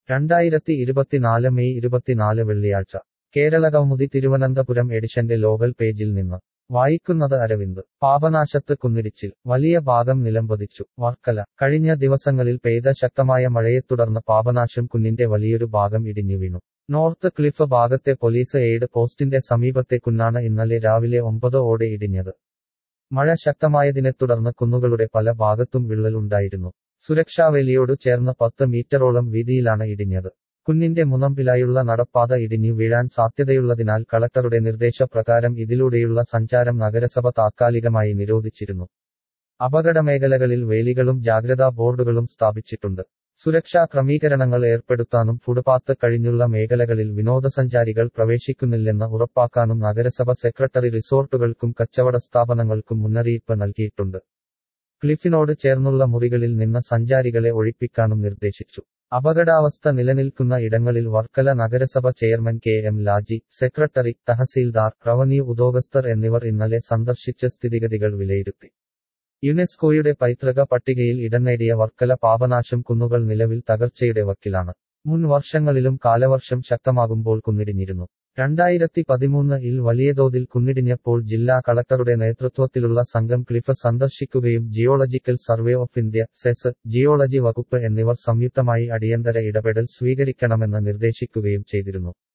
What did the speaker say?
രണ്ടായിരത്തി ഇരുപത്തിനാല് മെയ് ഇരുപത്തിനാല് വെള്ളിയാഴ്ച കേരള കൗമുദി തിരുവനന്തപുരം എഡിഷന്റെ ലോകൽ പേജിൽ നിന്ന് വായിക്കുന്നത് അരവിന്ദ് പാപനാശത്ത് കുന്നിടിച്ചിൽ വലിയ ഭാഗം നിലംപതിച്ചു വർക്കല കഴിഞ്ഞ ദിവസങ്ങളിൽ പെയ്ത ശക്തമായ മഴയെ തുടർന്ന് പാപനാശം കുന്നിന്റെ വലിയൊരു ഭാഗം ഇടിഞ്ഞു വീണു നോർത്ത് ക്ലിഫ് ഭാഗത്തെ പോലീസ് എയ്ഡ് പോസ്റ്റിന്റെ സമീപത്തെ കുന്നാണ് ഇന്നലെ രാവിലെ ഒമ്പത് ഓടെ ഇടിഞ്ഞത് മഴ ശക്തമായതിനെ തുടർന്ന് കുന്നുകളുടെ പല ഭാഗത്തും വിള്ളലുണ്ടായിരുന്നു സുരക്ഷാവേലിയോട് ചേർന്ന് പത്ത് മീറ്ററോളം വീതിയിലാണ് ഇടിഞ്ഞത് കുന്നിന്റെ മുനമ്പിലായുള്ള നടപ്പാത ഇടിഞ്ഞു വീഴാൻ സാധ്യതയുള്ളതിനാൽ കളക്ടറുടെ നിർദ്ദേശപ്രകാരം ഇതിലൂടെയുള്ള സഞ്ചാരം നഗരസഭ താത്കാലികമായി നിരോധിച്ചിരുന്നു അപകടമേഖലകളിൽ വേലികളും ജാഗ്രതാ ബോർഡുകളും സ്ഥാപിച്ചിട്ടുണ്ട് സുരക്ഷാ ക്രമീകരണങ്ങൾ ഏർപ്പെടുത്താനും ഫുട്പാത്ത് കഴിഞ്ഞുള്ള മേഖലകളിൽ വിനോദസഞ്ചാരികൾ പ്രവേശിക്കുന്നില്ലെന്ന് ഉറപ്പാക്കാനും നഗരസഭ സെക്രട്ടറി റിസോർട്ടുകൾക്കും കച്ചവട സ്ഥാപനങ്ങൾക്കും മുന്നറിയിപ്പ് നൽകിയിട്ടുണ്ട് ക്ലിഫിനോട് ചേർന്നുള്ള മുറികളിൽ നിന്ന് സഞ്ചാരികളെ ഒഴിപ്പിക്കാനും നിർദ്ദേശിച്ചു അപകടാവസ്ഥ നിലനിൽക്കുന്ന ഇടങ്ങളിൽ വർക്കല നഗരസഭ chairman K M Laji secretary tahsildar revenue ഉദ്യോഗസ്ഥർ എന്നിവർ ഇന്നലെ സന്ദർശിച്ച് സ്ഥിതിഗതികൾ വിലയിരുത്തി യുനെസ്കോയുടെ പൈതൃക പട്ടികയിൽ ഇടം നേടിയ വർക്കല പാപനാശം കുന്നുകൾ നിലവിൽ തകർച്ചയുടെ വക്കിലാണ് മുൻ വർഷങ്ങളിലും കാലവർഷം ശക്തമാകുമ്പോൾ കുന്നിടിഞ്ഞിരുന്നു രണ്ടായിരത്തി പതിമൂന്ന് ഇൽ വലിയ തോതിൽ കുന്നിടിഞ്ഞപ്പോൾ ജില്ലാ കളക്ടറുടെ നേതൃത്വത്തിലുള്ള സംഘം ക്ലിഫ് സന്ദർശിക്കുകയും geological survey of India CESS geology വകുപ്പ് എന്നിവർ സംയുക്തമായി അടിയന്തര ഇടപെടൽ സ്വീകരിക്കണമെന്ന് നിർദ്ദേശിക്കുകയും ചെയ്തിരുന്നു